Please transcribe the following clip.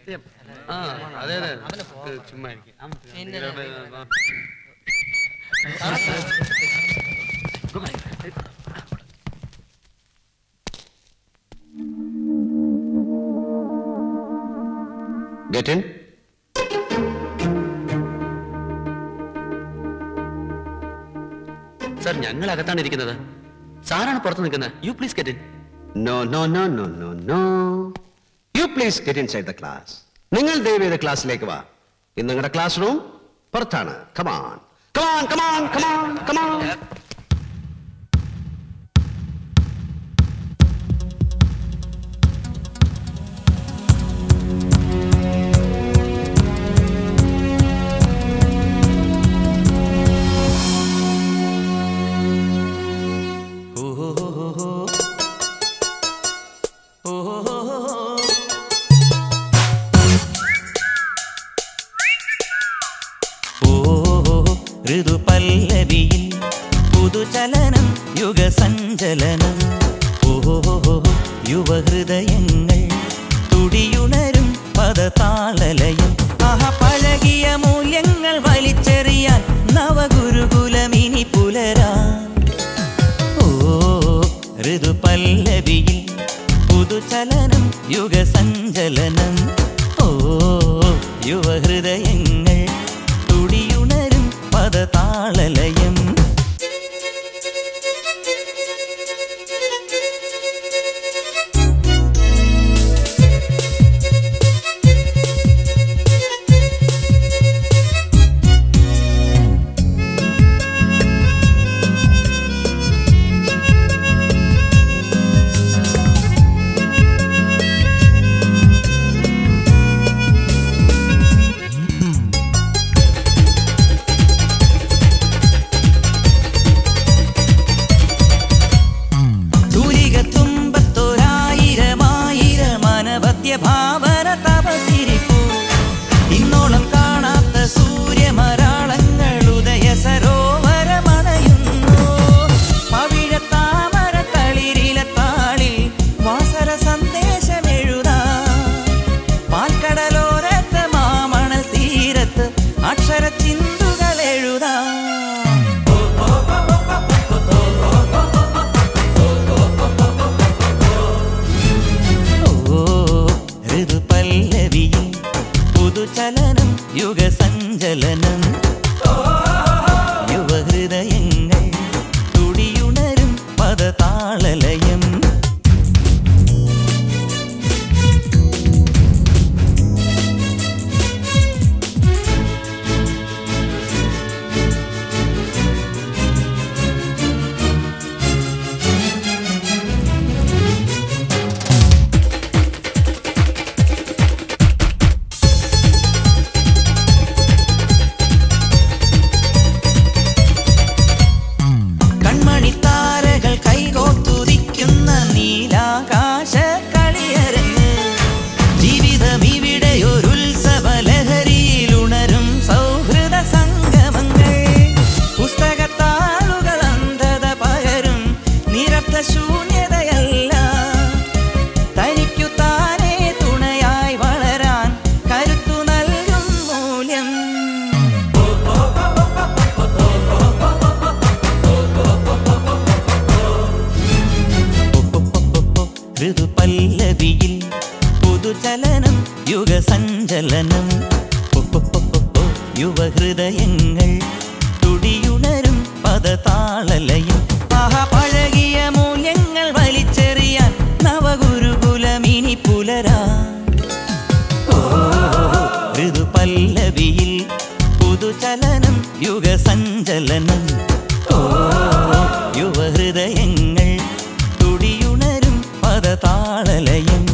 സത്യം ആ അതെ അതെ ഇത് ചുമ്മാ ഇരിക്ക്. Get in. സാർ ഞങ്ങൾ അകത്താണ് ഇരിക്കുന്നത് സാറാണ് പുറത്ത് നിൽക്കുന്നത് you please get in No, no, no, no, no, no. You please get inside the class. നിങ്ങൾ ദയവേത് ക്ലാസ്സിലേക്ക് വാ ഇന്ന് നിങ്ങളുടെ ക്ലാസ് റൂം പുറത്താണ് come on come on come on come on come on ഓ ഋതുപല്ലവിയിൽ പുതുചലനം യുഗസഞ്ചലനം ഓ യുവഹൃദയങ്ങൾ തുടിയുണരും പദതാളലയം ആഹ പഴകിയ മൂല്യങ്ങൾ വലിച്ചെറിയാൻ നവഗുരുകുലമിനി പുലരാൻ ഓ ഋതുപല്ലവിയിൽ പുതുചലനം യുഗസഞ്ചലനം ഓ യുവഹൃദയങ്ങൾ തുടിയുണരും പദതാളലയം തൂലിക തുമ്പത്തൊരായിരമായിരം അനവദ്യ ഭാവന തപസിരിപ്പു ഇന്നോളം കാണാത്ത സൂര്യമരാളങ്ങൾ ഉദയ സരോവരമണയുന്നു പവിഴത്താമര തളിരില താളിൽ വാസര സന്ദേശമെഴുതാ പാൽക്കടലോരത്ത് മാമണൽ തീരത്ത് അക്ഷര ചിന്തുകൾ എഴുതാ ഓ ഋതുപല്ലവിയിൽ പുതുചലനം യുഗസഞ്ചലനം യുവഹൃദയങ്ങൾ തുടിയുണരും പദതാളലയം കൺമണിത്താരകൾ കൈകോത്തുദിക്കുന്ന നീലാകാശ കളിയരങ്ങ് ജീവിതം ഇവിടെ ഒരു ഉത്സവ ലഹരിയിൽ ഉണരും സൗഹൃദ സംഗമങ്ങൾ പുസ്തകത്താളുകൾ അന്ധത പകരും നിരർത്ഥ ശൂന്യതയല്ല തനിക്കു താനേ തുണയായി വളരാൻ കരുത്തു നൽകും മൂല്യം ഋതുപല്ലവിയിൽ പുതുചലനം യുഗസഞ്ചലനം ഒപ്പൊപ്പൊപ്പൊപ്പോ യുവഹൃദയങ്ങൾ തുടിയുണരും പദതാളലയം ആഹ പഴകിയ മൂല്യങ്ങൾ വലിച്ചെറിയാൻ നവഗുരുകുലമിനി പുലരാ ഓ ഋതുപല്ലവിയിൽ പുതുചലനം യുഗസഞ്ചലനം ഓ യുവഹൃദയങ്ങൾ തുടിയുണരും പദതാളലയം